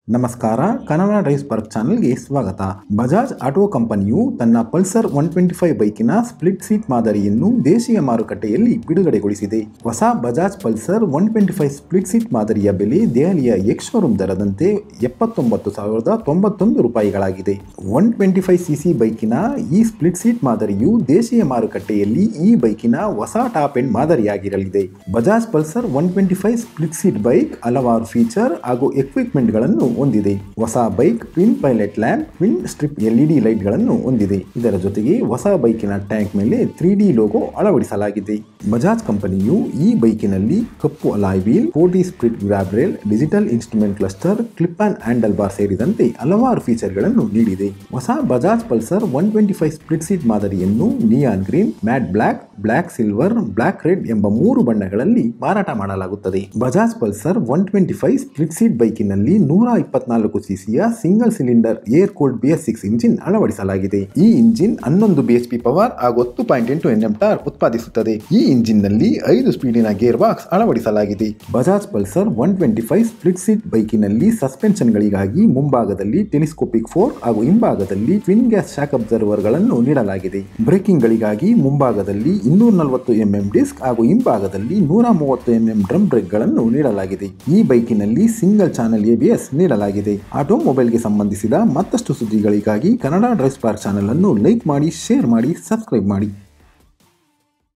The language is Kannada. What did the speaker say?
ನಮಸ್ಕಾರ ಕನ್ನಡ ಡ್ರೈವ್ ಪಾರ್ಕ್ ಚಾನೆಲ್ಗೆ ಸ್ವಾಗತ ಬಜಾಜ್ ಆಟೋ ಕಂಪನಿಯು ತನ್ನ ಪಲ್ಸರ್ ಒನ್ ಟ್ವೆಂಟಿ ಫೈವ್ ಬೈಕಿನ ಸ್ಪ್ಲಿಟ್ ಸೀಟ್ ಮಾದರಿಯನ್ನು ದೇಶೀಯ ಮಾರುಕಟ್ಟೆಯಲ್ಲಿ ಬಿಡುಗಡೆಗೊಳಿಸಿದೆ ಹೊಸ Bajaj Pulsar one twenty five split seat ಮಾದರಿಯ ಬೆಲೆ ದೆಹಲಿಯ ಎಕ್ಸ್ ಶೋರೂಮ್ ದರದಂತೆ ಎಪ್ಪತ್ತೊಂಬತ್ತು ಸಾವಿರದ ತೊಂಬತ್ತೊಂದು ರೂಪಾಯಿಗಳಾಗಿದೆ one twenty five C C ಬೈಕಿನ ಈ ಸ್ಪ್ಲಿಟ್ ಸೀಟ್ ಮಾದರಿಯು ದೇಶೀಯ ಮಾರುಕಟ್ಟೆಯಲ್ಲಿ ಈ ಬೈಕಿನ ಹೊಸ ಟಾಪ್ ಎಂಡ್ ಮಾದರಿಯಾಗಿರಲಿದೆ Bajaj Pulsar one twenty five split seat bike ಹಲವಾರು ಫೀಚರ್ ಹಾಗೂ ಎಕ್ವಿಪ್ಮೆಂಟ್ಗಳನ್ನು ಹೊಂದಿದೆ ಹೊಸ bike twin pilot lamp twin strip LED ಲೈಟ್ಗಳನ್ನು ಹೊಂದಿದೆ ಇದರ ಜೊತೆಗೆ ಹೊಸ ಬೈಕಿನ ಟ್ಯಾಂಕ್ ಮೇಲೆ ತ್ರೀ ಡಿ ಲೋಗೋ ಅಳವಡಿಸಲಾಗಿದೆ ಬಜಾಜ್ ಕಂಪನಿಯು ಈ ಬೈಕಿನಲ್ಲಿ ಕಪ್ಪು alloy wheel forty split grab rail digital instrument cluster clip and handle bar ಸೇರಿದಂತೆ ಹಲವಾರು ಫೀಚರ್ಗಳನ್ನು ನೀಡಿದೆ ಹೊಸ Bajaj Pulsar one twenty five split seat ಮಾದರಿಯನ್ನು neon green matte black black silver black red ಎಂಬ ಮೂರು ಬಣ್ಣಗಳಲ್ಲಿ ಮಾರಾಟ ಮಾಡಲಾಗುತ್ತದೆ Bajaj Pulsar one twenty five split seat ಬೈಕಿನಲ್ಲಿ ನೂರ ಇಪ್ಪತ್ನಾಲ್ಕು ಸಿಸಿಯ single cylinder air cooled B S six engine ಅಳವಡಿಸಲಾಗಿದೆ ಈ ಇಂಜಿನ್ ಹನ್ನೊಂದು ಬಿಎಚ್ಪಿ ಪವರ್ ಹಾಗೂ ಹತ್ತು ಪಾಯಿಂಟ್ ಎಂಟು ಎನ್ಎಂ ಟಾರ್ ಉತ್ಪಾದಿಸುತ್ತದೆ ಈ ಇಂಜಿನ್ ನಲ್ಲಿ ಐದು ಸ್ಪೀಡಿನ ಗೇರ್ ಬಾಕ್ಸ್ ಅಳವಡಿಸಲಾಗಿದೆ Bajaj Pulsar one twenty five split seat ಬೈಕಿನಲ್ಲಿ ಸಸ್ಪೆನ್ಷನ್ಗಳಿಗಾಗಿ ಮುಂಭಾಗದಲ್ಲಿ ಟೆಲಿಸ್ಕೋಪಿಕ್ ಫೋರ್ ಹಾಗೂ ಹಿಂಭಾಗದಲ್ಲಿ ಟ್ವಿನ್ ಗ್ಯಾಸ್ ಶಾಕ್ ಅಬ್ಸರ್ವರ್ಗಳನ್ನು ನೀಡಲಾಗಿದೆ ಬ್ರೇಕಿಂಗ್ಗಳಿಗಾಗಿ ಮುಂಭಾಗದಲ್ಲಿ ಇನ್ನೂರ ನಲವತ್ತು ಎಂಎಂ ಡಿಸ್ಕ್ ಹಾಗೂ ಹಿಂಭಾಗದಲ್ಲಿ ನೂರ ಮೂವತ್ತು ಎಂಎಂ ಡ್ರಮ್ ಬ್ರೇಕ್ಗಳನ್ನು ನೀಡಲಾಗಿದೆ ಈ ಬೈಕಿನಲ್ಲಿ ಸಿಂಗಲ್ ಚಾನೆಲ್ ಎಬಿಎಸ್ ನೀಡಲಾಗಿದೆ ಆಟೋಮೊಬೈಲ್ಗೆ ಸಂಬಂಧಿಸಿದ ಮತ್ತಷ್ಟು ಸುದ್ದಿಗಳಿಗಾಗಿ ಕನ್ನಡ ಡ್ರೈವ್ ಸ್ಪಾರ್ಕ್ ಚಾನೆಲ್ ಅನ್ನು ಲೈಕ್ ಮಾಡಿ ಶೇರ್ ಮಾಡಿ ಸಬ್ಸ್ಕ್ರೈಬ್ ಮಾಡಿ